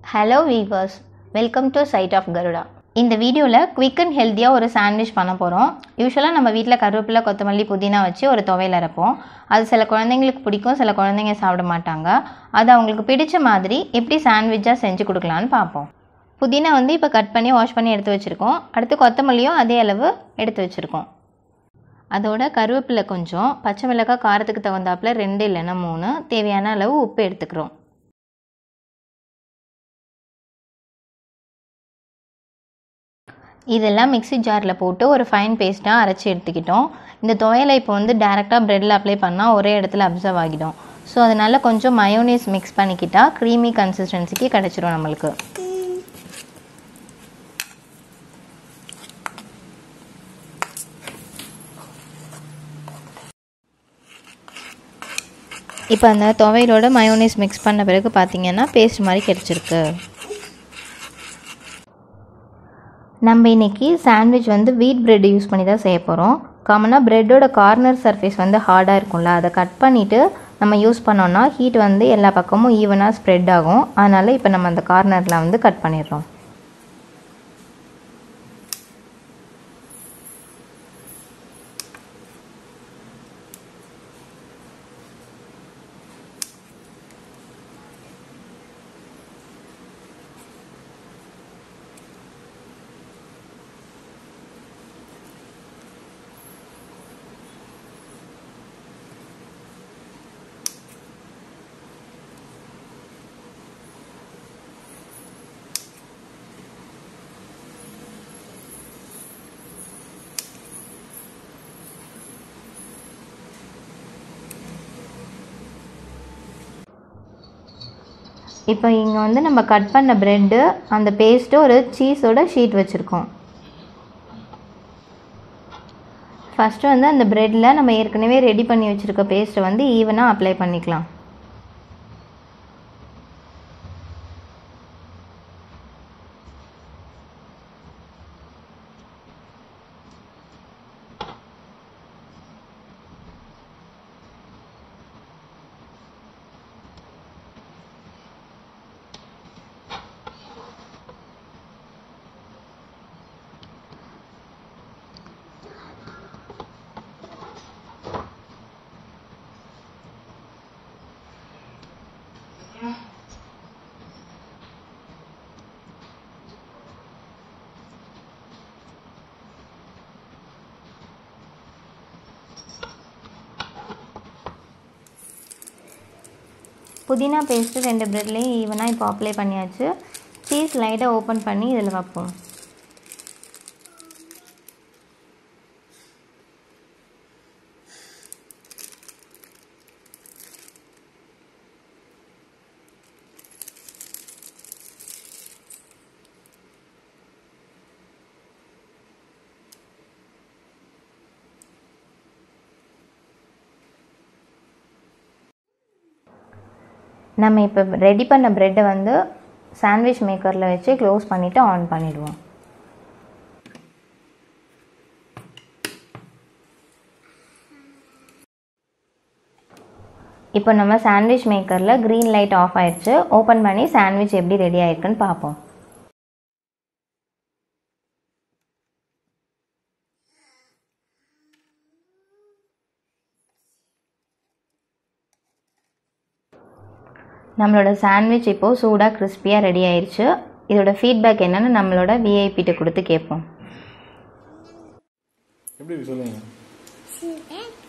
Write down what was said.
hello viewers welcome to side of Garuda இந்த வீடியோவில் quick and ஹெல்த்தியாக ஒரு சாண்ட்விச் பண்ண போகிறோம் யூஸ்வலாக நம்ம வீட்டில் கருவேப்பிலை கொத்தமல்லி புதினா வச்சு ஒரு துவையல் அரைப்போம் அது சில குழந்தைங்களுக்கு பிடிக்கும் சில குழந்தைங்க சாப்பிட மாட்டாங்க அது அவங்களுக்கு பிடிச்ச மாதிரி எப்படி சாண்ட்விச்சாக செஞ்சு கொடுக்கலான்னு பார்ப்போம் புதினா வந்து இப்போ கட் பண்ணி வாஷ் பண்ணி எடுத்து வச்சுருக்கோம் அடுத்து கொத்தமல்லியும் அதே அளவு எடுத்து வச்சுருக்கோம் அதோட கருவேப்பிலை கொஞ்சம் பச்சை மிளகாய் காரத்துக்கு தகுந்தாப்புல ரெண்டு இல்லைன்னா மூணு தேவையான அளவு உப்பு எடுத்துக்கிறோம் இதெல்லாம் மிக்ஸி ஜாரில் போட்டு ஒரு ஃபைன் பேஸ்ட்டாக அரைச்சி எடுத்துக்கிட்டோம் இந்த துவையலை இப்போ வந்து டேரெக்டாக ப்ரெட்டில் அப்ளை பண்ணால் ஒரே இடத்துல அப்சர்வ் ஆகிடும் ஸோ அதனால் கொஞ்சம் மயோனீஸ் மிக்ஸ் பண்ணிக்கிட்டால் க்ரீமி கன்சிஸ்டன்சிக்கு கிடச்சிரும் நம்மளுக்கு இப்போ அந்த துவையலோட மயோனீஸ் மிக்ஸ் பண்ண பிறகு பார்த்தீங்கன்னா பேஸ்ட் மாதிரி கிடச்சிருக்கு நம்ம இன்றைக்கி சாண்ட்விச் வந்து வீட் பிரெட் யூஸ் பண்ணி தான் செய்ய போகிறோம் காமனாக ப்ரெட்டோட கார்னர் சர்ஃபேஸ் வந்து ஹார்டாக இருக்கும்ல அதை கட் பண்ணிவிட்டு நம்ம யூஸ் பண்ணோன்னா ஹீட் வந்து எல்லா பக்கமும் ஈவனாக ஸ்ப்ரெட் ஆகும் அதனால் இப்போ நம்ம அந்த கார்னரில் வந்து கட் பண்ணிடுறோம் இப்போ இங்கே வந்து நம்ம கட் பண்ண ப்ரெட்டு அந்த பேஸ்ட்டு ஒரு சீஸோட ஷீட் வச்சுருக்கோம் ஃபஸ்ட்டு வந்து அந்த ப்ரெட்டில் நம்ம ஏற்கனவே ரெடி பண்ணி வச்சுருக்க பேஸ்ட்டை வந்து ஈவனாக அப்ளை பண்ணிக்கலாம் புதினா பேஸ்ட்டு ரெண்டு ப்ரெட்லேயும் ஈவனாக இப்போ அப்ளை பண்ணியாச்சு சீஸ் லைட்டாக ஓப்பன் பண்ணி இதில் வைப்போம் நம்ம இப்போ ரெடி பண்ண ப்ரெட்டை வந்து சாண்ட்விச் மேக்கரில் வச்சு க்ளோஸ் பண்ணிவிட்டு ஆன் பண்ணிவிடுவோம் இப்போ நம்ம சாண்ட்விச் மேக்கரில் க்ரீன் லைட் ஆஃப் ஆயிடுச்சு ஓப்பன் பண்ணி சாண்ட்விச் எப்படி ரெடி ஆயிருக்குன்னு பார்ப்போம் நம்மளோட சாண்ட்விச் இப்போது சூடாக கிறிஸ்பியாக ரெடி ஆயிடுச்சு இதோட ஃபீட்பேக் என்னென்னு நம்மளோட விஐபிட்ட கொடுத்து கேட்போம் எப்படி இருக்கு சொல்லுங்க